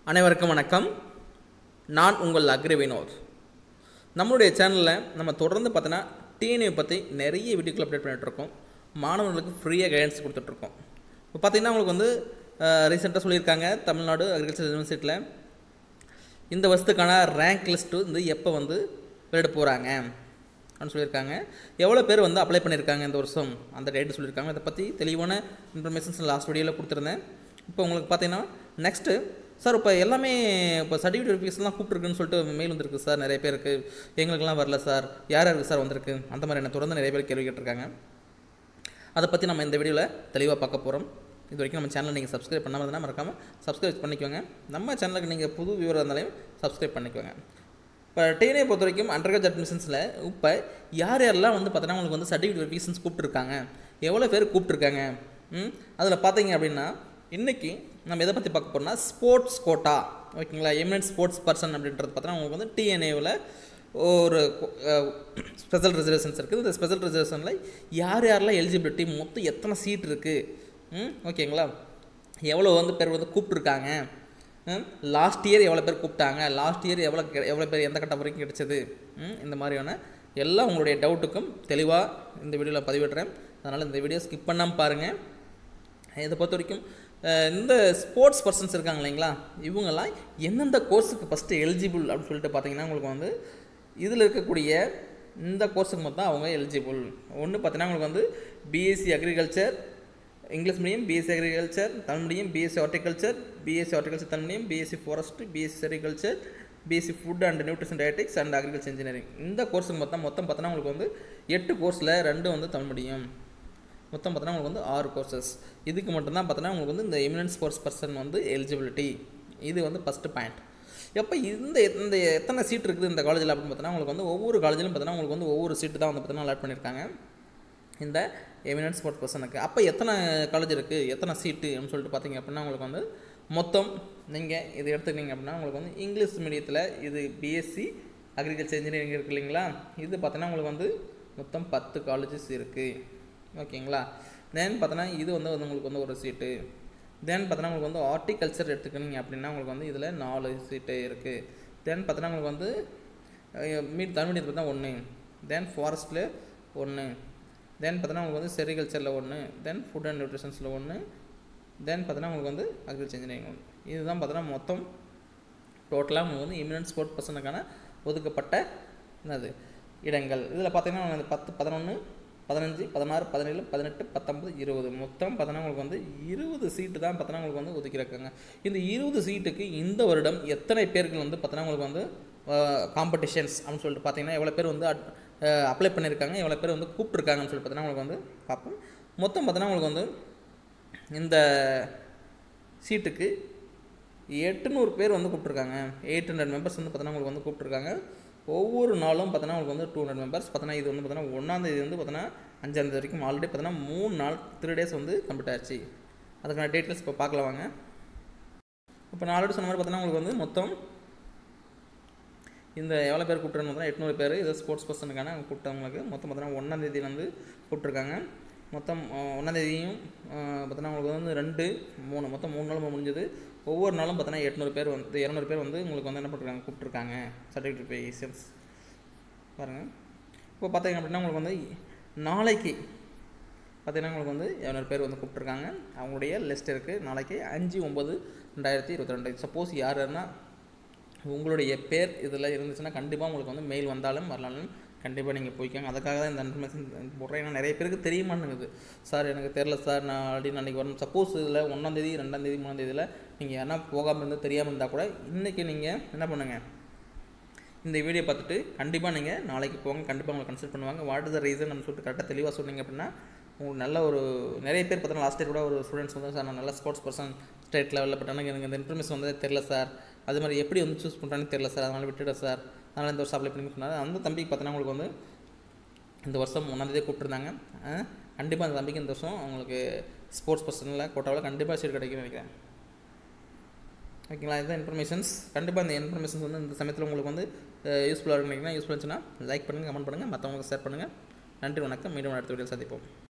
அனைவருக்கும் வணக்கம் நான் உங்கள் அக்ரி வினோத் நம்மளுடைய சேனலில் நம்ம தொடர்ந்து பார்த்தோன்னா டிஎன்ஏ பற்றி நிறைய வீடியோக்கள் அப்டேட் பண்ணிகிட்ருக்கோம் மாணவர்களுக்கு ஃப்ரீயாக கைடன்ஸ் கொடுத்துட்ருக்கோம் இப்போ பார்த்தீங்கன்னா உங்களுக்கு வந்து ரீசெண்டாக சொல்லியிருக்காங்க தமிழ்நாடு அக்ரிகல்ச்சர் யூனிவர்சிட்டியில் இந்த வருஷத்துக்கான ரேங்க் லிஸ்ட்டு வந்து எப்போ வந்து வெளியிட போகிறாங்க அப்படின்னு சொல்லியிருக்காங்க எவ்வளோ பேர் வந்து அப்ளை பண்ணியிருக்காங்க இந்த வருஷம் அந்த டேட்டு சொல்லியிருக்காங்க அதை பற்றி தெளிவான இன்ஃபர்மேஷன்ஸ் லாஸ்ட் வீடியோவில் கொடுத்துருந்தேன் இப்போ உங்களுக்கு பார்த்தீங்கன்னா நெக்ஸ்ட்டு சார் இப்போ எல்லாமே இப்போ சர்டிஃபிகேட் வெரிஃபிகேஷன்லாம் கூப்பிட்டுருக்குன்னு சொல்லிட்டு மெயில் வந்திருக்கு சார் நிறைய பேருக்கு எங்களுக்கெல்லாம் வரல சார் யார் யாருக்கு சார் வந்திருக்கு அந்த மாதிரி என்ன தொடர்ந்து நிறைய பேர் கேள்வி கேட்டிருக்காங்க அதை பற்றி நம்ம இந்த வீடியோவில் தெளிவாக பார்க்க போகிறோம் இது வரைக்கும் நம்ம சேனலை நீங்கள் சப்ஸ்கிரைப் பண்ணாமல் இருந்தால் மறக்காமல் சப்ஸ்கிரைப் பண்ணிக்கோங்க நம்ம சேனலுக்கு நீங்கள் புது வியூவராக இருந்தாலையும் சப்ஸ்கிரைப் பண்ணிக்கோங்க இப்போ டிஎன்ஏ பொறுத்த வரைக்கும் அண்டர்கிராஜ் அட்மிஷன்ஸில் இப்போ யார் யாரெல்லாம் வந்து பார்த்தீங்கன்னா உங்களுக்கு வந்து சர்டிஃபிகேட் வெரிஃபிகேஷன்ஸ் கூப்பிட்டுருக்காங்க எவ்வளோ பேர் கூப்பிட்டுருக்காங்க ம் அதில் பார்த்தீங்க அப்படின்னா இன்றைக்கி நம்ம எதை பற்றி பார்க்க போகிறோம்னா ஸ்போர்ட்ஸ் கோட்டா ஓகேங்களா எமினன்ட் ஸ்போர்ட்ஸ் பர்சன் அப்படின்றது பார்த்தீங்கன்னா உங்களுக்கு வந்து டிஎன்ஏவில் ஒரு ஸ்பெஷல் ரிசர்வேஷன்ஸ் இருக்குது இந்த ஸ்பெஷல் ரிசர்வேஷனில் யார் யாரெல்லாம் எலிஜிபிலிட்டி மொத்தம் எத்தனை சீட் இருக்குது ம் ஓகேங்களா எவ்வளோ வந்து பேர் வந்து கூப்பிட்ருக்காங்க லாஸ்ட் இயர் எவ்வளோ பேர் கூப்பிட்டாங்க லாஸ்ட் இயர் எவ்வளோ கெ- எவ்வளோ பேர் எந்த கட்டம் வரைக்கும் கிடைச்சது ம், இந்த மாதிரியான எல்லா உங்களுடைய டவுட்டுக்கும் தெளிவாக இந்த வீடியோவில் பதிவிடுறேன் அதனால் இந்த வீடியோ ஸ்கிப் பண்ணாமல் பாருங்கள் இதை பொறுத்த வரைக்கும் அஹ், இந்த ஸ்போர்ட்ஸ் பர்சன்ஸ் இருக்காங்க இல்லைங்களா இவங்கெல்லாம் எந்தெந்த கோர்ஸுக்கு ஃபஸ்ட்டு எலிஜிபிள் அப்படின்னு சொல்லிட்டு பார்த்தீங்கன்னா உங்களுக்கு வந்து இதில் இருக்கக்கூடிய இந்த கோர்ஸுக்கு மொத்தம் அவங்க எலிஜிபிள் ஒன்று பார்த்தீங்கன்னா உங்களுக்கு வந்து BSc agriculture English medium BSc agriculture Tamil medium BSc horticulture BSc horticulture Tamil medium BSc forest BSc sericulture BSc food and nutrition dietetics and agriculture engineering இந்த கோர்ஸுக்கு மொத்தம் மொத்தம் பார்த்தோன்னா உங்களுக்கு வந்து எட்டு கோர்ஸில் ரெண்டு வந்து தமிழ் மீடியம் மொத்தம் பார்த்தோன்னா உங்களுக்கு வந்து ஆறு கோர்சஸ் இதுக்கு மட்டும்தான் பார்த்தோன்னா உங்களுக்கு வந்து இந்த எமினன்ட் ஸ்போர்ட்ஸ் பர்சன் வந்து எலிஜிபிலிட்டி இது வந்து ஃபஸ்ட்டு பாயிண்ட் எப்போ இந்த இந்த எத்தனை சீட் இருக்குது இந்த காலேஜில் அப்படின்னு பார்த்தோன்னா உங்களுக்கு வந்து ஒவ்வொரு காலேஜிலும் பார்த்தோன்னா உங்களுக்கு வந்து ஒவ்வொரு சீட்டு தான் வந்து பார்த்தோன்னா அலாட் பண்ணியிருக்காங்க இந்த எமினன்ட் ஸ்போர்ட்ஸ் பர்சனுக்கு அப்போ எத்தனை காலேஜ் இருக்குது எத்தனை சீட்டு அப்படின்னு சொல்லிட்டு பார்த்தீங்க அப்படின்னா உங்களுக்கு வந்து மொத்தம் நீங்கள் இது எடுத்துக்கிட்டீங்க அப்படின்னா உங்களுக்கு வந்து இங்கிலீஷ் மீடியத்தில் இது பிஎஸ்சி அக்ரிகல்ச்சர் இன்ஜினியரிங் இருக்குது இல்லைங்களா இது பார்த்தோன்னா உங்களுக்கு வந்து மொத்தம் பத்து காலேஜஸ் இருக்குது ஓகேங்களா தென் பார்த்தோன்னா இது வந்து வந்து உங்களுக்கு வந்து ஒரு சீட்டு தென் பார்த்தோன்னா உங்களுக்கு வந்து ஹார்டிகல்ச்சர் எடுத்துக்கினீங்க அப்படின்னா உங்களுக்கு வந்து இதில் நாலு சீட்டு இருக்குது தென் பார்த்தோன்னா உங்களுக்கு வந்து மீட் தமிழ் மீடியத்தில் பார்த்தா ஒன்று தென் ஃபாரஸ்ட்டில் ஒன்று தென் பார்த்தோன்னா உங்களுக்கு வந்து செரிகல்ச்சரில் ஒன்று தென் ஃபுட் அண்ட் நியூட்ரிஷன்ஸில் ஒன்று தென் பார்த்தோன்னா உங்களுக்கு வந்து அக்ரிகல்ச்சர் இன்ஜினியரிங் ஒன்று இதுதான் பார்த்தோன்னா மொத்தம் டோட்டலாக உங்களுக்கு வந்து இமினன்ட் ஸ்போர்ட் பர்சனுக்கான ஒதுக்கப்பட்ட என்னது இடங்கள் இதில் பார்த்தீங்கன்னா உங்களுக்கு பத்து பதினொன்று பதினஞ்சு பதினாறு பதினேழு பதினெட்டு பத்தொம்பது இருபது மொத்தம் பார்த்தோன்னா உங்களுக்கு வந்து இருபது சீட்டு தான் பார்த்தோன்னா உங்களுக்கு வந்து ஒதுக்கியிருக்காங்க இந்த இருபது சீட்டுக்கு இந்த வருடம் எத்தனை பேர்கள் வந்து பார்த்தோன்னா உங்களுக்கு வந்து காம்படிஷன்ஸ் அப்படின்னு சொல்லிட்டு பார்த்தீங்கன்னா எவ்வளோ பேர் வந்து அப்ளை பண்ணியிருக்காங்க எவ்வளோ பேர் வந்து கூப்பிட்ருக்காங்கன்னு சொல்லி பார்த்தீங்கன்னா உங்களுக்கு வந்து பார்ப்போம் மொத்தம் பார்த்தோன்னா உங்களுக்கு வந்து இந்த சீட்டுக்கு எட்டுநூறு பேர் வந்து கூப்பிட்ருக்காங்க எயிட் ஹண்ட்ரட் மெம்பர்ஸ் வந்து பார்த்தோன்னா உங்களுக்கு வந்து கூப்பிட்ருக்காங்க ஒவ்வொரு நாளும் பார்த்தோன்னா உங்களுக்கு வந்து டூ ஹண்ட்ரட் மெம்பர்ஸ் பார்த்தோன்னா இது வந்து பார்த்தோன்னா ஒன்றாந்தேதி வந்து பார்த்தோன்னா அஞ்சாந்தேதி வரைக்கும் ஆல்ரெடி பார்த்தோன்னா மூணு நாள் த்ரீ டேஸ் வந்து கம்ப்ளீட் ஆச்சு அதுக்கான டீட்டெயில்ஸ் இப்போ பார்க்கலாம் வாங்க இப்போ நான் ஆல்ரெடி சொன்ன மாதிரி பார்த்தோன்னா உங்களுக்கு வந்து மொத்தம் இந்த எவ்வளோ பேர் கூப்பிட்ருன்னு பார்த்தா எட்நூறு பேர் இது ஸ்போர்ட்ஸ் பர்சனுக்கான அவங்க கூப்பிட்டவங்களுக்கு மொத்தம் பார்த்தோன்னா ஒன்றாந்தேதியில் வந்து கூப்பிட்ருக்காங்க மொத்தம் ஒன்றாந்தேதியும் பார்த்தோன்னா உங்களுக்கு வந்து ரெண்டு மூணு மொத்தம் மூணு நாள் முடிஞ்சது ஒவ்வொரு நாளும் பார்த்தோன்னா எட்நூறு பேர் வந்து இரநூறு பேர் வந்து உங்களுக்கு வந்து என்ன பண்ணிருக்காங்க கூப்பிட்ருக்காங்க சர்டிஃபிகேட் வெரிஃபிகேஷன்ஸ் பாருங்கள் இப்போ பார்த்தீங்க அப்படின்னா உங்களுக்கு வந்து நாளைக்கு பார்த்தீங்கன்னா உங்களுக்கு வந்து இரநூறு பேர் வந்து கூப்பிட்ருக்காங்க அவங்களுடைய லிஸ்ட் இருக்குது நாளைக்கு அஞ்சு ஒம்பது ரெண்டாயிரத்தி இருபத்தி ரெண்டு சப்போஸ் யார் யாருன்னா உங்களுடைய பேர் இதில் இருந்துச்சுன்னா கண்டிப்பாக உங்களுக்கு வந்து மெயில் வந்தாலும் வரலாலும் கண்டிப்பாக நீங்கள் போய்க்கோங்க அதுக்காக தான் இந்த இன்ஃபர்மேஷன் போடுறேன் ஏன்னா நிறைய பேருக்கு தெரிய மாட்டேங்குது சார் எனக்கு தெரில சார் நான் ஆல்ரெடி நாளைக்கு வரணும் சப்போஸ் இதில் ஒன்றாந்தேதி ரெண்டாந்தேதி மூணாந்தேதியில் நீங்கள் யாரா போகாமல் இருந்து தெரியாமல் இருந்தால் கூட இன்றைக்கி நீங்கள் என்ன பண்ணுங்கள் இந்த வீடியோ பார்த்துட்டு கண்டிப்பாக நீங்கள் நாளைக்கு போங்க கண்டிப்பாக உங்களை கன்சல்ட் பண்ணுவாங்க வாட் இஸ் த ரீசன் நம்ம சொல்லிட்டு கரெக்டாக தெளிவாக சொன்னீங்க அப்படின்னா உங்களுக்கு நல்ல ஒரு நிறைய பேர் பார்த்தீங்கன்னா லாஸ்ட் இயர் கூட ஒரு ஸ்டூடெண்ட்ஸ் வந்து சார் நான் நல்ல ஸ்போர்ட்ஸ் பர்சன் ஸ்டேட் லெவலில் பட் ஆனால் எனக்கு இந்த இன்ஃபர்மேஷன் வந்து தெரில சார் அது மாதிரி எப்படி வந்து சூஸ் பண்ணுறான்னு தெரில சார் அதனால் விட்டுட்டேன் சார் அதனால் இந்த வருஷம் அப்ளை பண்ணி சொன்னார் அந்த தம்பிக்கு பார்த்தீங்கன்னா உங்களுக்கு வந்து இந்த வருஷம் ஒன்றாந்தேதியே கூப்பிட்டுருந்தாங்க கண்டிப்பாக அந்த தம்பிக்கு இந்த வருஷம் அவங்களுக்கு ஸ்போர்ட்ஸ் பர்சனில் கோட்டாவில் கண்டிப்பாக சீட் கிடைக்கும்னு நினைக்கிறேன் ஓகேங்களா இதுதான் இன்ஃபர்மேஷன்ஸ் கண்டிப்பாக இந்த இன்ஃபர்மேஷன்ஸ் வந்து இந்த சமயத்தில் உங்களுக்கு வந்து யூஸ்ஃபுல்லாக இருக்குன்னு நினைக்கிறேன் யூஸ்ஃபுல் இருந்துச்சுன்னா லைக் பண்ணுங்கள் கமெண்ட் பண்ணுங்கள் மற்றவங்களுக்கு ஷேர் பண்ணுங்கள் நன்றி வணக்கம் மீண்டும் அடுத்த வீடியோ சந்திப்போம்